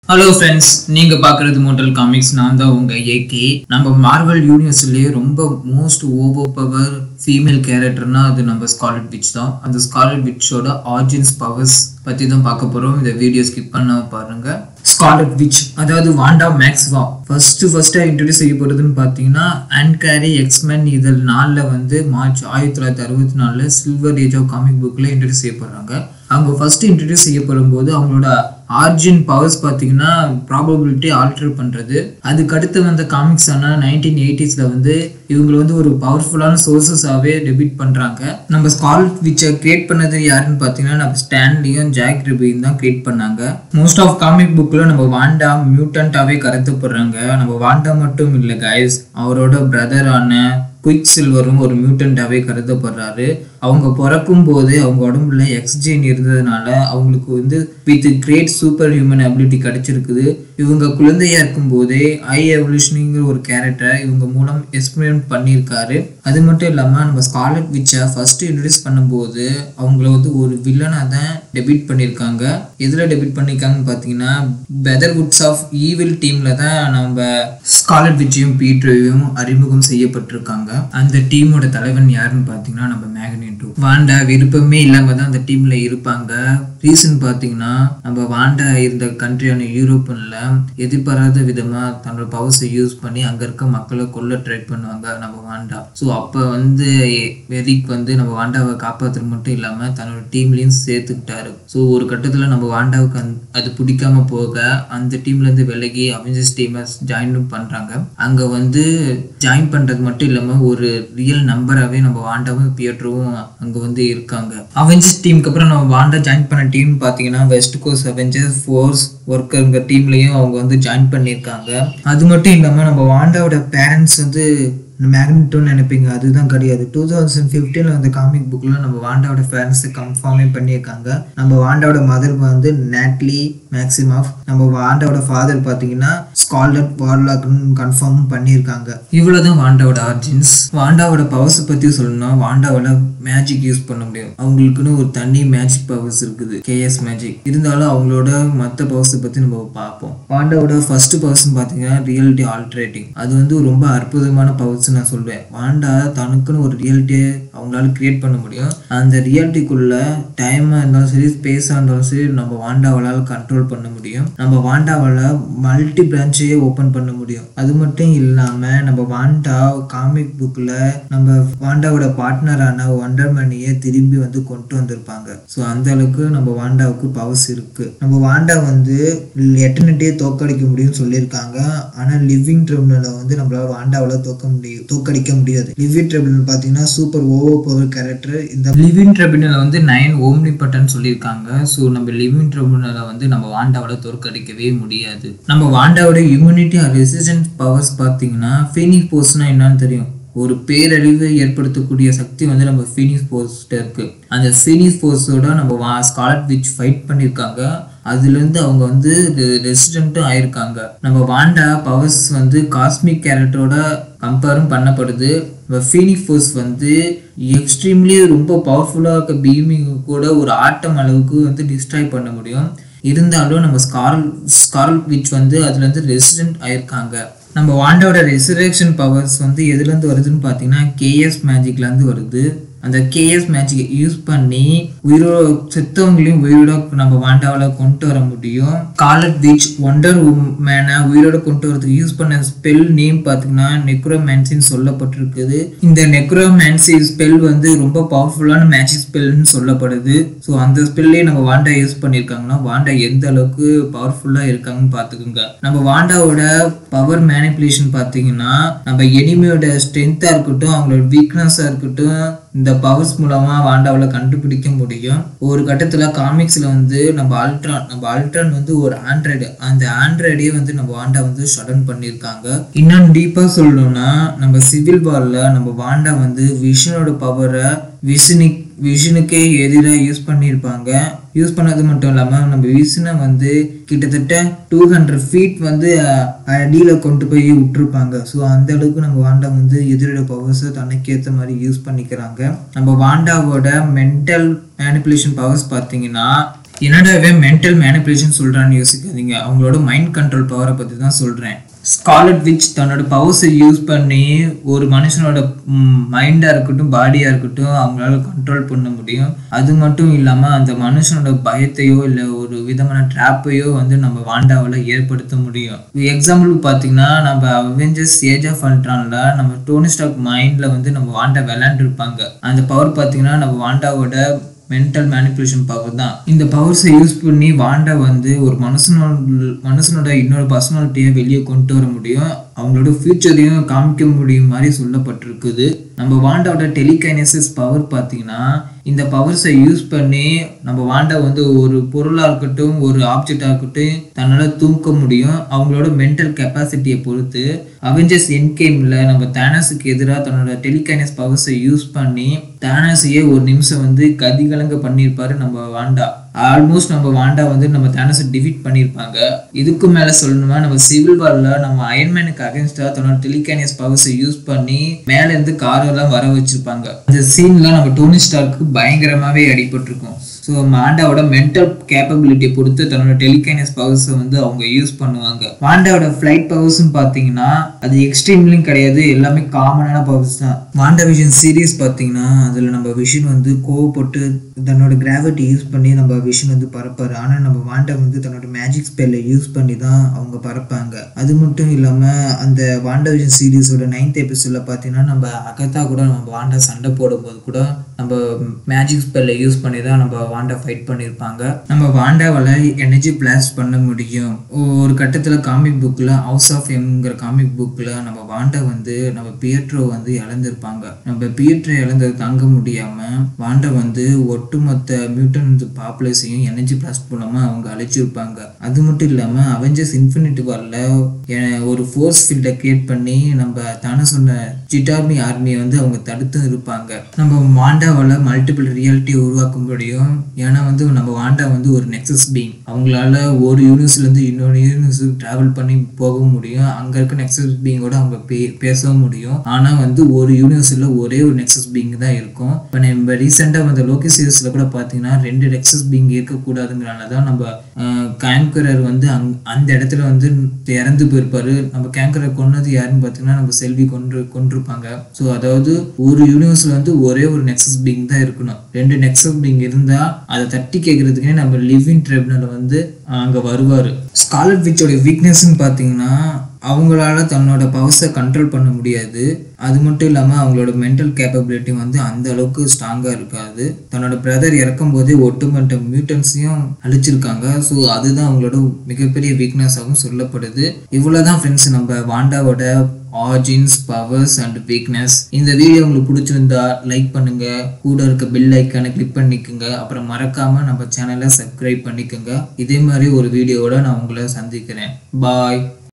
hello friends நீங்க பாக்குறது motel comics நான் தான் உங்க ஏகே நம்ம மார்வல் யூனிவர்ஸ்லயே ரொம்ப மோஸ்ட் ஓவர் பவர் ஃபீமேல் கேரக்டர்னா அது நம்ம ஸ்காலட் விச் தான் அந்த ஸ்காலட் விச்சோட ஆர்ஜின்ஸ் பவர்ஸ் பத்தி தான் பார்க்க போறோம் இந்த வீடியோ ஸ்கிப் பண்ணாம பாருங்க ஸ்காலட் விச் அதாவது வாண்டா மேக்ஸ்வா ஃபர்ஸ்ட் ஃபர்ஸ்டா இன்ட்ரடியூஸ் செய்யப்படுறதுன்னு பார்த்தீங்கன்னா அண்ட் கேரி எக்ஸ்மென் இதழ் நாளில் வந்து மார்ச் ஆயிரத்தி தொள்ளாயிரத்தி அறுபத்தி நாலில் சில்வர் ஏஜ் ஆஃப் காமிக் புக்கில் இன்ட்ரடியூஸ் செய்யப்படுறாங்க அவங்க ஃபர்ஸ்ட் இன்ட்ரடியூஸ் செய்யப்படும் போது அவங்களோட ஆர்ஜின் பவர்ஸ் பார்த்தீங்கன்னா ப்ராபபிலிட்டி ஆல்டர் பண்ணுறது அதுக்கு அடுத்து வந்த காமிக்ஸ் ஆனால் நைன்டீன் எயிட்டிஸில் வந்து இவங்களை வந்து ஒரு பவர்ஃபுல்லான சோர்சஸாகவே டெபிட் பண்ணுறாங்க நம்ம ஸ்காலட் விச்சை கிரியேட் பண்ணது யாருன்னு பார்த்தீங்கன்னா நம்ம ஸ்டான்லியும் ஜாக் ரிபியும் தான் கிரியேட் பண்ணாங்க மோஸ்ட் ஆஃப் காமிக் புக்கில் நம்ம வாண்டா மியூட்டன்ட்டாகவே கருத்தப்படுறாங்க நம்ம வாண்டா மட்டும் இல்லை கைஸ் அவரோட பிரதரான குயிக் சில்வரும் ஒரு மியூட்டன்டாவே கருதப்படுறாரு அவங்க பிறக்கும் போது அவங்க உடம்புல எக்ஸ்ஜீன் இருந்ததுனால அவங்களுக்கு வந்து with great super human ability கிடைச்சிருக்குது இவங்க குழந்தையா இருக்கும் போதே ஐ எவல்யூஷனுங்கிற ஒரு கேரக்டரை இவங்க மூலம் எக்ஸ்பிரிமெண்ட் பண்ணியிருக்காரு அது மட்டும் இல்லாமல் நம்ம ஸ்காலட் விச்சை ஃபர்ஸ்ட் இன்ட்ரடியூஸ் பண்ணும்போது அவங்கள வந்து ஒரு வில்லனாக தான் டெபிட் பண்ணியிருக்காங்க எதில் டெபிட் பண்ணியிருக்காங்கன்னு பார்த்தீங்கன்னா பெதர்வுட்ஸ் ஆஃப் ஈவில் டீமில் தான் நம்ம ஸ்காலட் விச்சையும் பீட்ரையும் அறிமுகம் செய்யப்பட்டிருக்காங்க அந்த டீமோட தலைவன் யாருன்னு பார்த்தீங்கன்னா நம்ம மேக்னேட்டோ வாண்டா விருப்பமே இல்லாம தான் அந்த டீம்ல இருப்பாங்க ரீசன் பார்த்தீங்கன்னா நம்ம வாண்டா இருந்த கண்ட்ரியான யூரோப்பன்ல எதிர்பாராத விதமா தன்னோட பவர்ஸை யூஸ் பண்ணி அங்க இருக்க மக்களை கொல்ல ட்ரை பண்ணுவாங்க நம்ம வாண்டா ஸோ அப்போ வந்து வெரிக் வந்து நம்ம வாண்டாவை காப்பாற்றுறது மட்டும் இல்லாம தன்னோட டீம்லயும் சேர்த்துக்கிட்டாரு ஸோ ஒரு கட்டத்துல நம்ம வாண்டாவுக்கு அந்த- அது பிடிக்காம போக அந்த டீம்ல இருந்து விலகி அவெஞ்சர்ஸ் டீமை ஜாயின் பண்றாங்க அங்க வந்து ஜாயின் பண்றது மட்டும் இல்லாம ஒரு ரியல் நம்பராகவே நம்ம வாண்டாவும் பியட்ரோவும் அங்கே வந்து இருக்காங்க அவெஞ்சர்ஸ் டீமுக்கு அப்புறம் நம்ம வாண்டா ஜாயின் பண்ண டீம் பார்த்தீங்கன்னா வெஸ்ட் கோஸ்ட் அவெஞ்சர்ஸ் ஃபோர்ஸ் ஒர்க்கருங்க டீம்லேயும் அவங்க வந்து ஜாயின் பண்ணியிருக்காங்க அது மட்டும் இல்லாமல் நம்ம வாண்டாவோட பேரண்ட்ஸ் வந்து மேக்னெட்டோன்னு நினைப்பீங்க அதுதான் கிடையாது டூ தௌசண்ட் ஃபிஃப்டீனில் அந்த காமிக் புக்கில் நம்ம வாண்டாவோட ஃபேன்ஸை கன்ஃபார்மே பண்ணியிருக்காங்க நம்ம வாண்டாவோட மதர் வந்து நேட்லி மேக்ஸிமாஃப் நம்ம வாண்டாவோட ஃபாதர் பார்த்தீங்கன்னா ஸ்காலட் வார்லாக்னு கன்ஃபார்மும் பண்ணியிருக்காங்க இவ்வளோதான் வாண்டாவோட ஆர்ஜின்ஸ் வாண்டாவோட பவர்ஸை பற்றி சொல்லணும்னா வாண்டாவோட மேஜிக் யூஸ் பண்ண முடியும் அவங்களுக்குன்னு ஒரு தனி மேஜிக் பவர்ஸ் இருக்குது கேஎஸ் மேஜிக் இருந்தாலும் அவங்களோட மற்ற பவர்ஸை பற்றி நம்ம பார்ப்போம் வாண்டாவோட ஃபர்ஸ்ட் பவர்ஸ்னு பார்த்தீங்கன்னா ரியாலிட்டி ஆல்ட்ரேட்டிங் அது வந்து ரொம்ப அற்புதமான பவர்ஸ் நான் சொல்வேன் வாண்டா தனக்குன்னு ஒரு ரியாலிட்டியை அவங்களால கிரியேட் பண்ண முடியும் அந்த ரியாலிட்டிக்குள்ள டைமாக இருந்தாலும் சரி ஸ்பேஸாக இருந்தாலும் சரி நம்ம வாண்டாவால் கண்ட்ரோல் பண்ண முடியும் நம்ம வாண்டாவால் மல்டி பிரான்ச்சையே ஓப்பன் பண்ண முடியும் அது மட்டும் இல்லாமல் நம்ம வாண்டா காமிக் புக்கில் நம்ம வாண்டாவோட பார்ட்னரான ஒண்டர்மணியை திரும்பி வந்து கொண்டு வந்திருப்பாங்க ஸோ அந்த அளவுக்கு நம்ம வாண்டாவுக்கு பவர்ஸ் இருக்கு நம்ம வாண்டா வந்து எட்டனட்டியே தோக்கடிக்க முடியும்னு சொல்லியிருக்காங்க ஆனால் லிவிங் ட்ரிபியூனலை வந்து நம்மளால வாண்டாவால் தோக்க முடியும் தோக்கடிக்க முடியாது லிவிங் ட்ரிபியூனல் பார்த்தீங்கன்னா சூப்பர் ஓவர் பவர் கேரக்டர் இந்த லிவிங் ட்ரிபியூனலை வந்து நைன் ஓம்னி பட்டன் சொல்லியிருக்காங்க ஸோ நம்ம லிவிங் ட்ரிபியூனலை வந்து நம்ம வாண்டாவோட தோற்கடிக்கவே முடியாது நம்ம வாண்டாவோட இம்யூனிட்டி ரெசிஸ்டன்ஸ் பவர்ஸ் பார்த்தீங்கன்னா ஃபீனிக் போஸ்ட்னா என்னன்னு தெரியும் ஒரு பேரழிவு ஏற்படுத்தக்கூடிய சக்தி வந்து நம்ம ஃபீனிக்ஸ் போஸ்ட் இருக்கு அந்த ஃபீனிக்ஸ் போஸ்டோட நம்ம வா ஸ்காலட் விச் ஃபைட் பண்ணியிருக்காங்க அதுலேருந்து அவங்க வந்து ரெசிடென்ட்டும் ஆயிருக்காங்க நம்ம வாண்டா பவர்ஸ் வந்து காஸ்மிக் கேரக்டரோட கம்பேரும் பண்ணப்படுது நம்ம ஃபீனிக் ஃபோர்ஸ் வந்து எக்ஸ்ட்ரீம்லி ரொம்ப பவர்ஃபுல்லாக இருக்க பீமிங் கூட ஒரு ஆட்டம் அளவுக்கு வந்து டிஸ்ட்ராய் பண்ண முடியும் இருந்தாலும் நம்ம ஸ்காரல் ஸ்காரல் விச் வந்து அதுலேருந்து ரெசிடென்ட் ஆயிருக்காங்க நம்ம வாண்டாவோட ரெசரேக்ஷன் பவர்ஸ் வந்து எதுலேருந்து வருதுன்னு பார்த்தீங்கன்னா கேஎஸ் மேஜிக்லேருந்து வருது அந்த கேஎஸ் மேஜிக்கை யூஸ் பண்ணி உயிரோட செத்தவங்களையும் உயிரோட நம்ம வாண்டாவில் கொண்டு வர முடியும் காலட் பீச் ஒண்டர் மேனை உயிரோட கொண்டு வரதுக்கு யூஸ் பண்ண ஸ்பெல் நேம் பார்த்தீங்கன்னா நெக்ரோமேன்சின்னு சொல்லப்பட்டிருக்குது இந்த நெக்ரோமேன்சி ஸ்பெல் வந்து ரொம்ப பவர்ஃபுல்லான மேஜிக் ஸ்பெல்னு சொல்லப்படுது ஸோ அந்த ஸ்பெல்லே நம்ம வாண்டா யூஸ் பண்ணியிருக்காங்கன்னா வாண்டா எந்த அளவுக்கு பவர்ஃபுல்லாக இருக்காங்கன்னு பார்த்துக்குங்க நம்ம வாண்டாவோட பவர் மேனிப்புலேஷன் பார்த்தீங்கன்னா நம்ம எனிமியோட ஸ்ட்ரென்த்தாக இருக்கட்டும் அவங்களோட வீக்னஸாக இருக்கட்டும் இந்த பவர்ஸ் மூலமா வாண்டாவில் கண்டுபிடிக்க முடியும் ஒரு கட்டத்துல காமிக்ஸ்ல வந்து நம்ம அல்ட்ரான் நம்ம அல்ட்ரான் வந்து ஒரு ஆண்ட்ராய்டு அந்த ஆண்ட்ராய்டே வந்து நம்ம வாண்டா வந்து ஷடன் பண்ணியிருக்காங்க இன்னும் டீப்பா சொல்லணும்னா நம்ம சிவில் வார்ல நம்ம வாண்டா வந்து விஷனோட பவரை விஷனிக் விஷனுக்கே எதிராக யூஸ் பண்ணியிருப்பாங்க யூஸ் பண்ணது மட்டும் இல்லாமல் நம்ம விஷனை வந்து கிட்டத்தட்ட டூ ஹண்ட்ரட் ஃபீட் வந்து அஹ், அடியில் கொண்டு போய் விட்டுருப்பாங்க ஸோ அந்த அளவுக்கு நம்ம வாண்டா வந்து எதிரோட பவர்ஸை தனக்கு ஏற்ற மாதிரி யூஸ் பண்ணிக்கிறாங்க நம்ம வாண்டாவோட மென்டல் மேனிப்புலேஷன் பவர்ஸ் பார்த்தீங்கன்னா என்னடா இவன் மென்டல் மேனிப்புலேஷன் சொல்றான்னு யோசிக்காதீங்க அவங்களோட மைண்ட் கண்ட்ரோல் பவரை பத்தி தான் சொல்றேன் ஸ்காலட் விச் தன்னோட பவர்ஸை யூஸ் பண்ணி ஒரு மனுஷனோட மைண்டாக இருக்கட்டும் பாடியாக இருக்கட்டும் அவங்களால கண்ட்ரோல் பண்ண முடியும் அது மட்டும் இல்லாமல் அந்த மனுஷனோட பயத்தையோ இல்லை ஒரு விதமான ட்ராப்பையோ வந்து நம்ம வாண்டாவில் ஏற்படுத்த முடியும் எக்ஸாம்பிளுக்கு பார்த்தீங்கன்னா நம்ம அவெஞ்சர்ஸ் ஏஜ் ஆஃப் அல்ட்ரானில் நம்ம டோனி ஸ்டாக் மைண்டில் வந்து நம்ம வாண்டா விளையாண்டுருப்பாங்க அந்த பவர் பார்த்தீங்கன்னா நம்ம வாண்டாவோட மென்டல் மேனிப்புலேஷன் பவர் தான் இந்த பவர்ஸை யூஸ் பண்ணி வாண்டா வந்து ஒரு மனுஷனோட மனுஷனோட இன்னொரு பர்சனாலிட்டியை வெளியே கொண்டு வர முடியும் அவங்களோட ஃபியூச்சரையும் காமிக்க முடியும் மாதிரி சொல்லப்பட்டிருக்குது நம்ம வாண்டாவோட டெலிகைனசிஸ் பவர் பார்த்தீங்கன்னா இந்த பவர்ஸை யூஸ் பண்ணி நம்ம வாண்டா வந்து ஒரு பொருளாக இருக்கட்டும் ஒரு ஆப்ஜெக்டாக இருக்கட்டும் தன்னால் தூக்க முடியும் அவங்களோட மென்டல் கெப்பாசிட்டியை பொறுத்து அவெஞ்சர்ஸ் என்கேமில் நம்ம தானாஸுக்கு எதிராக தன்னோட டெலிகைனஸ் பவர்ஸை யூஸ் பண்ணி தானாஸையே ஒரு நிமிஷம் வந்து கதிகலங்க பண்ணியிருப்பாரு நம்ம வாண்டா ஆல்மோஸ்ட் நம்ம வாண்டா வந்து நம்ம தானஸை டிஃபீட் பண்ணியிருப்பாங்க இதுக்கு மேலே சொல்லணுமா நம்ம சிவில் வாரில் நம்ம அயன்மேனுக்கு அகேன்ஸ்டாக தன்னோட டெலிகானியஸ் பவர்ஸை யூஸ் பண்ணி மேலேருந்து காரெல்லாம் வர வச்சிருப்பாங்க இந்த சீன்லாம் நம்ம டோனி ஸ்டார்க்கு பயங்கரமாகவே அடிபட்டிருக்கும் ஸோ மாண்டாவோட மென்டல் கேப்பபிலிட்டியை பொறுத்து தன்னோட டெலிகைனஸ் பவர்ஸை வந்து அவங்க யூஸ் பண்ணுவாங்க வாண்டாவோட ஃப்ளைட் பவர்ஸ்னு பார்த்தீங்கன்னா அது எக்ஸ்ட்ரீம்லையும் கிடையாது எல்லாமே காமனான பவர்ஸ் தான் வாண்டா விஷன் சீரீஸ் பார்த்தீங்கன்னா அதில் நம்ம விஷன் வந்து கோவப்பட்டு தன்னோட கிராவிட்டி யூஸ் பண்ணி நம்ம விஷன் வந்து பறப்பாரு ஆனால் நம்ம வாண்டா வந்து தன்னோட மேஜிக் ஸ்பெல்லை யூஸ் பண்ணி தான் அவங்க பறப்பாங்க அது மட்டும் இல்லாமல் அந்த வாண்டா விஷன் சீரீஸோட நைன்த் எபிசோடில் பார்த்தீங்கன்னா நம்ம அகத்தா கூட நம்ம வாண்டா சண்டை போடும்போது கூட நம்ம மேஜிக் ஸ்பெல்லை யூஸ் பண்ணி தான் நம்ம வாண்டா ஃபைட் பண்ணியிருப்பாங்க நம்ம வாண்டாவால் எனர்ஜி பிளாஸ்ட் பண்ண முடியும் ஒரு கட்டத்தில் காமிக் புக்கில் ஹவுஸ் ஆஃப் எம்ங்கிற காமிக் புக்கில் நம்ம வாண்டா வந்து நம்ம பியட்ரோ வந்து இழந்திருப்பாங்க நம்ம பியட்ரோ இழந்தது தாங்க முடியாமல் வாண்டா வந்து ஒட்டுமொத்த மியூட்டன் பாப்புலேஷனையும் எனர்ஜி பிளாஸ்ட் மூலமாக அவங்க அழைச்சிருப்பாங்க அது மட்டும் இல்லாமல் அவெஞ்சர்ஸ் இன்ஃபினிட்டி வாரில் ஒரு ஃபோர்ஸ் ஃபீல்டை கிரியேட் பண்ணி நம்ம தானே சொன்ன ஜிட்டார்மி ஆர்மியை வந்து அவங்க தடுத்து இருப்பாங்க நம்ம வாண்டாவால் மல்டிபிள் ரியாலிட்டியை உருவாக்க முடியும் ஏன்னா வந்து நம்ம வாண்டா வந்து ஒரு நெக்ஸஸ் பீங் அவங்களால ஒரு யூனிவர்ஸ்லேருந்து இன்னொரு யூனிவர்ஸுக்கு ட்ராவல் பண்ணி போக முடியும் அங்கே இருக்க நெக்ஸஸ் பீங்கோட அவங்க பே பேசவும் முடியும் ஆனால் வந்து ஒரு யூனிவர்ஸில் ஒரே ஒரு நெக்ஸஸ் பீங் தான் இருக்கும் இப்போ நம்ம ரீசெண்டாக வந்த லோகி சீரிஸில் கூட பார்த்தீங்கன்னா ரெண்டு நெக்ஸஸ் பீங் இருக்கக்கூடாதுங்கிறனால தான் நம்ம கேங்கரர் வந்து அங் அந்த இடத்துல வந்து இறந்து போயிருப்பாரு நம்ம கேங்கரர் கொன்னது யாருன்னு பார்த்தீங்கன்னா நம்ம செல்வி கொன்று கொண்டிருப்பாங்க ஸோ அதாவது ஒரு யூனிவர்ஸில் வந்து ஒரே ஒரு நெக்ஸஸ் பீங் தான் இருக்கணும் ரெண்டு நெக்ஸஸ் பீங் இருந்தால் அதை தட்டி கேட்கறதுக்கே நம்ம லிவிங் ட்ரிபியூனல் வந்து அங்கே வருவார் ஸ்காலட் விச்சோட வீக்னஸ்ன்னு பார்த்தீங்கன்னா அவங்களால தன்னோட பவர்ஸை கண்ட்ரோல் பண்ண முடியாது அது மட்டும் இல்லாமல் அவங்களோட மென்டல் கேப்பபிலிட்டி வந்து அந்த அளவுக்கு ஸ்ட்ராங்காக இருக்காது தன்னோட பிரதர் இறக்கும் போதே ஒட்டுமொத்த மியூட்டன்ஸையும் அழிச்சிருக்காங்க ஸோ அதுதான் அவங்களோட மிகப்பெரிய வீக்னஸாகவும் சொல்லப்படுது இவ்வளோதான் ஃப்ரெண்ட்ஸ் நம்ம வாண்டாவோட ஆர்ஜின்ஸ் பவர்ஸ் அண்ட் வீக்னஸ் இந்த வீடியோ உங்களுக்கு பிடிச்சிருந்தா லைக் பண்ணுங்க கூட இருக்க பெல் ஐக்கானை கிளிக் பண்ணிக்கோங்க அப்புறம் மறக்காம நம்ம சேனலை சப்ஸ்கிரைப் பண்ணிக்கோங்க இதே மாதிரி ஒரு வீடியோவோட நான் உங்களை சந்திக்கிறேன் பாய்